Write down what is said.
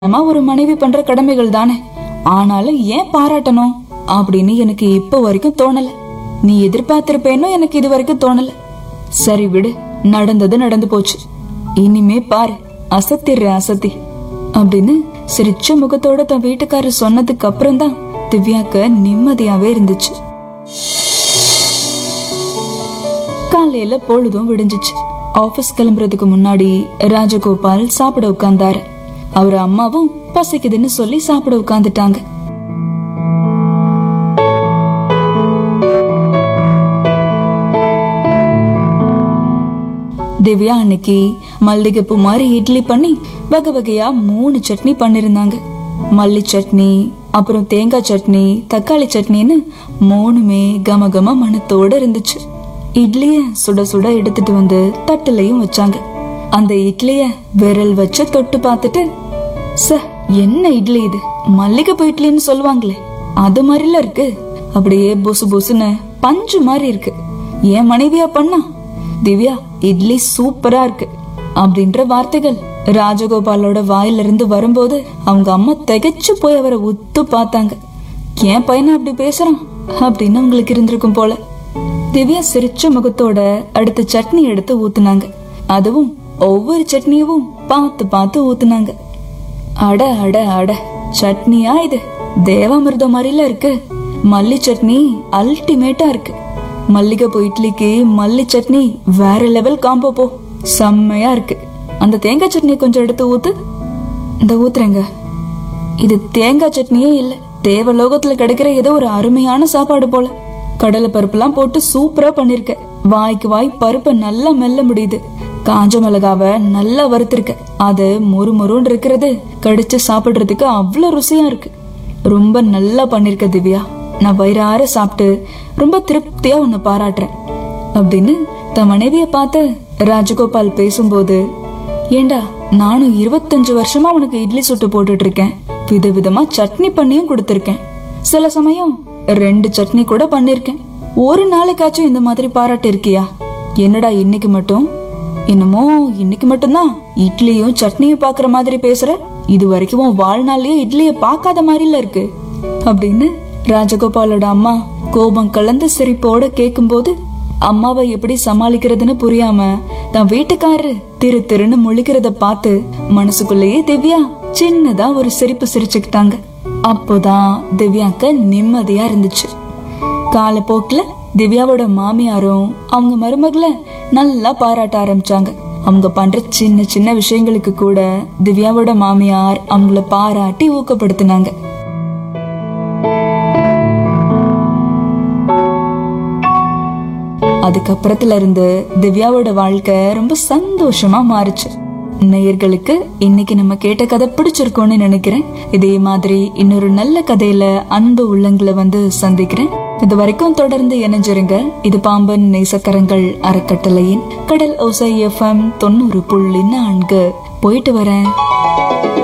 அம்மா ஒரு மனைவி பண்ற கடமைகள் தானே ஆனாலும் ஏன் பாராட்டணும் அப்படின்னு எனக்கு இப்ப வரைக்கும் தோணல நீ எதிர்பார்த்திருப்பேனோ எனக்கு இது வரைக்கும் தோணல சரி விடு நடந்தது நடந்து போச்சு இனிமே பாரு அசத்திடுற அசத்தி அப்படின்னு சிரிச்ச முகத்தோட தன் வீட்டுக்காரர் சொன்னதுக்கு அப்புறம் தான் திவ்யாக்கு நிம்மதியாவே இருந்துச்சு காலையில பொழுதும் விடிஞ்சிச்சு ஆபீஸ் கிளம்புறதுக்கு முன்னாடி ராஜகோபால் சாப்பிட உட்கார்ந்தாரு அவர் அம்மாவும் பசிக்குதுன்னு சொல்லி சாப்பிட உட்கார்ந்துட்டாங்க திவ்யா அன்னைக்கு மல்லிகைப்பூ மாதிரி இட்லி பண்ணி வகை வகையா மூணு சட்னி பண்ணிருந்தாங்க மல்லி சட்னி அப்புறம் தேங்காய் சட்னி தக்காளி சட்னின்னு மூணுமே கம கம மணத்தோட இருந்துச்சு இட்லிய சுட சுட எடுத்துட்டு வந்து தட்டுலையும் வச்சாங்க அந்த இட்லிய விரல் வச்சு தொட்டு பார்த்துட்டு ச என்ன இட்லி இது மல்லிகைப்பூ இட்லின்னு சொல்லுவாங்களே அது மாதிரில இருக்கு அப்படியே புசு புசுன்னு பஞ்சு மாதிரி இருக்கு என் மனைவியா பண்ணா திவ்யா இட்லி சூப்பரா இருக்கு அப்படின்ற வார்த்தைகள் ராஜகோபாலோட வாயில இருந்து வரும்போது அவங்க அம்மா திகைச்சு போய் அவரை உத்து பார்த்தாங்க என் பையனை அப்படி பேசுறான் அப்படின்னு அவங்களுக்கு இருந்திருக்கும் போல திவ்யா சிரிச்ச முகத்தோட அடுத்த சட்னி எடுத்து ஊத்துனாங்க அதுவும் ஒவ்வொரு சட்னியவும் பார்த்து பார்த்து ஊத்துனாங்க அட அட அட சட்னியா இது தேவாமிர்தம் மாதிரில இருக்கு மல்லி சட்னி அல்டிமேட்டா இருக்கு மல்லிகைப்பூ இட்லிக்கு மல்லி சட்னி வேற லெவல் காம்போ போ செம்மையா இருக்கு அந்த தேங்காய் சட்னி கொஞ்சம் எடுத்து ஊத்து இந்த ஊத்துறேங்க இது தேங்காய் சட்னியே இல்ல தேவலோகத்துல கிடைக்கிற ஏதோ ஒரு அருமையான சாப்பாடு போல கடலை பருப்புலாம் போட்டு சூப்பரா பண்ணிருக்க வாய்க்கு வாய் பருப்பை நல்லா மெல்ல முடியுது காஞ்ச மிளகாவை நல்லா வறுத்திருக்க அது மொறு மொறுன்னு இருக்கிறது கடிச்சு சாப்பிடுறதுக்கு அவ்வளவு ருசியா இருக்கு ரொம்ப நல்லா பண்ணிருக்க திவ்யா நான் வயிறார சாப்பிட்டு ரொம்ப திருப்தியா உன்னை பாராட்டுறேன் அப்படின்னு தன் மனைவிய பார்த்து ராஜகோபால் பேசும்போது ஏண்டா நானும் இருபத்தஞ்சு வருஷமா உனக்கு இட்லி சுட்டு போட்டுட்டு இருக்கேன் விதவிதமா சட்னி பண்ணியும் கொடுத்திருக்கேன் சில சமயம் ரெண்டு சட்னி கூட பண்ணிருக்கேன் ஒரு நாளைக்காச்சும் இந்த மாதிரி பாராட்டு இருக்கியா என்னடா இன்னைக்கு மட்டும் என்னமோ இன்னைக்கு மட்டும்தான் இட்லியும் சட்னியும் பாக்குற மாதிரி பேசுற இது வரைக்கும் உன் வாழ்நாள்லயே இட்லிய பார்க்காத மாதிரில இருக்கு அப்படின்னு ராஜகோபாலோட அம்மா கோபம் கலந்த சிரிப்போட கேக்கும்போது அம்மாவை எப்படி சமாளிக்கிறதுன்னு புரியாம தன் வீட்டுக்காரரு திரு திருன்னு முழிக்கிறத பார்த்து மனசுக்குள்ளேயே திவ்யா சின்னதா ஒரு சிரிப்பு சிரிச்சுக்கிட்டாங்க அப்போதான் திவ்யாக்கு நிம்மதியா இருந்துச்சு காலப்போக்குல திவ்யாவோட மாமியாரும் அவங்க மருமகளை நல்லா பாராட்ட ஆரம்பிச்சாங்க அவங்க பண்ற சின்ன சின்ன விஷயங்களுக்கு கூட திவ்யாவோட மாமியார் அவங்கள பாராட்டி ஊக்கப்படுத்தினாங்க அதுக்கப்புறத்துல இருந்து திவ்யாவோட வாழ்க்கை ரொம்ப சந்தோஷமா மாறுச்சு நேயர்களுக்கு இன்னைக்கு நம்ம கேட்ட கதை பிடிச்சிருக்கோம்னு நினைக்கிறேன் இதே மாதிரி இன்னொரு நல்ல கதையில அன்பு உள்ளங்களை வந்து சந்திக்கிறேன் இது வரைக்கும் தொடர்ந்து இணைஞ்சிருங்க இது பாம்பன் நேசக்கரங்கள் அறக்கட்டளையின் கடல் ஓசை எஃப்எம் தொண்ணூறு புள்ளி நான்கு போயிட்டு வரேன்